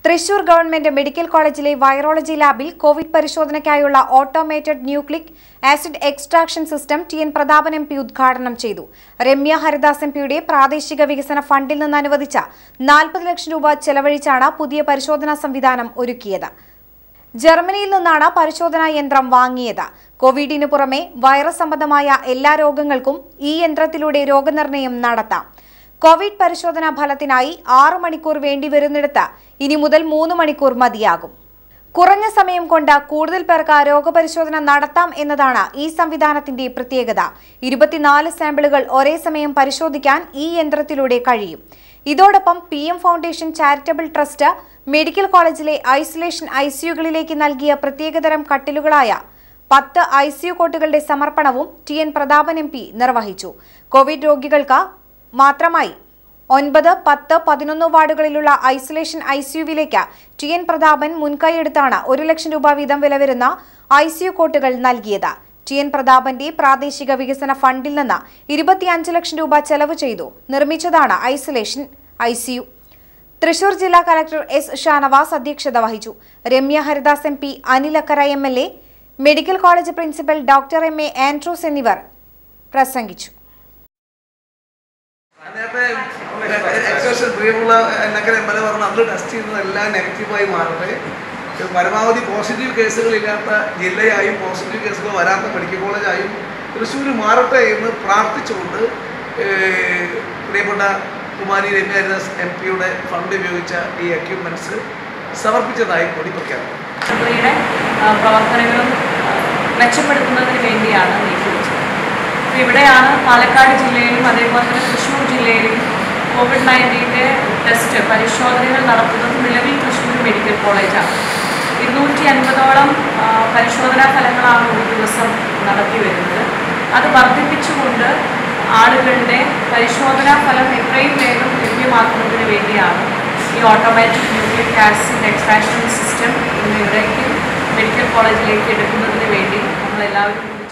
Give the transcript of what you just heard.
Thrissur government medical കോളേജിലെ virology ലാബിൽ covid പരിശോധനയ്ക്കായുള്ള automated nucleic acid extraction system T N Prathapan M P ഉദ്ഘാടനം ചെയ്തു രമ്യ ഹരിദാസ് എം പിയുടെ പ്രാദേശിക വികസന ഫണ്ടിൽ നിന്ന് അനുവദിച്ച നാൽപ്പത് ലക്ഷം രൂപ ചെലവഴിച്ചാണ് പുതിയ പരിശോധനാ സംവിധാനം ഒരുക്കിയത് ജർമ്മനിയിൽ നിന്നാണ് പരിശോധനാ യന്ത്രം വാങ്ങിയത് കോവിഡിനു പുറമെ വൈറസ് സംബന്ധമായ എല്ലാ രോഗങ്ങൾക്കും ഈ യന്ത്രത്തിലൂടെ രോഗനിർണയം നടത്താം കോവിഡ് പരിശോധനാ ഫലത്തിനായി ആറു മണിക്കൂർ വേണ്ടിവരുന്നിടത്ത് ഇനി മുതൽ മൂന്ന് മണിക്കൂർ മതിയാകും കുറഞ്ഞ സമയം കൊണ്ട് കൂടുതൽ പേർക്ക് രോഗപരിശോധന നടത്താം എന്നതാണ് ഈ സംവിധാനത്തിന്റെ പ്രത്യേകത ഇരുപത്തിനാല് സാമ്പിളുകൾ ഒരേ സമയം പരിശോധിക്കാൻ ഈ യന്ത്രത്തിലൂടെ കഴിയും ഇതോടൊപ്പം P M foundation charitable trust medical കോളേജിലെ ഐസൊലേഷൻ ഐസിയുകളിലേക്ക് നൽകിയ പ്രത്യേകതരം കട്ടിലുകളായ പത്ത് ഐസിയു കോട്ടുകളുടെ സമർപ്പണവും T N Prathapan M P നിർവഹിച്ചു കോവിഡ് രോഗികൾക്ക് മാത്രമായി ഒൻപത് പത്ത് പതിനൊന്ന് വാർഡുകളിലുള്ള ഐസൊലേഷൻ ഐസിയുവിലേക്ക് ടി എൻ പ്രതാപൻ മുൻകൈയെടുത്താണ് ഒരു ലക്ഷം രൂപ വീതം വില വരുന്ന ഐസിയു കോട്ടുകൾ നൽകിയത് ടി എൻ പ്രതാപന്റെ പ്രാദേശിക വികസന ഫണ്ടിൽ നിന്ന് ഇരുപത്തിയഞ്ച് ലക്ഷം രൂപ ചെലവ് ചെയ്തു നിർമ്മിച്ചതാണ് ഐസൊലേഷൻ ഐസിയു തൃശൂർ ജില്ലാ കലക്ടർ എസ് ഷാനവാസ് അധ്യക്ഷത വഹിച്ചു Ramya Haridas M P Anil Akkara M L A medical college principal doctor M A Andrews എന്നിവർ പ്രസംഗിച്ചു നേരത്തെ എക്സ്പ്രഷൻ പ്രിയമുള്ള എന്നൊക്കെ എം എൽ എ പറഞ്ഞു അന്ന് ടെസ്റ്റ് ചെയ്യുന്നതെല്ലാം നെഗറ്റീവായി മാറട്ടെ പരമാവധി പോസിറ്റീവ് കേസുകളില്ലാത്ത ജില്ലയായും പോസിറ്റീവ് കേസുകൾ വരാത്ത മെഡിക്കൽ കോളേജായും തൃശ്ശൂർ മാറട്ടെ എന്ന് പ്രാർത്ഥിച്ചുകൊണ്ട് ഏഹ്, പ്രിയപ്പെട്ട കുമാരി രമ്യ ഹരിദാസ് എം പിയുടെ ഫണ്ട് ഉപയോഗിച്ച ഈ എക്യുപ്മെൻറ്റ്സ് സമർപ്പിച്ചതായി കൂടി പ്രഖ്യാപിക്കുന്നു ആശുപത്രിയുടെ ആ, പ്രവർത്തനങ്ങളും ആ, മെച്ചപ്പെടുത്തുന്നതിന് വേണ്ടിയാണ് നീക്കിവെച്ചത് അപ്പോൾ ഇവിടെയാണ് പാലക്കാട് ജില്ലയിലും അതേപോലെ തന്നെ തൃശ്ശൂർ ജില്ലയിലും കോവിഡ് നയൻറ്റീൻ്റെ ടെസ്റ്റ് പരിശോധനകൾ നടത്തുന്നത് നിലവിൽ തൃശ്ശൂർ മെഡിക്കൽ കോളേജാണ് ഇരുന്നൂറ്റി അൻപതോളം ആ, പരിശോധനാ ഫലങ്ങളാണ് ഒരു ദിവസം നടത്തി വരുന്നത് അത് വർദ്ധിപ്പിച്ചുകൊണ്ട് ആളുകളുടെ പരിശോധനാ ഫലം എത്രയും വേഗം ലഭ്യമാക്കുന്നതിന് വേണ്ടിയാണ് ഈ automatic nucleic acid extraction system ഇന്ന് ഇവിടേക്ക് മെഡിക്കൽ കോളേജിലേക്ക് എടുക്കുന്നതിന് വേണ്ടി നമ്മളെല്ലാവരും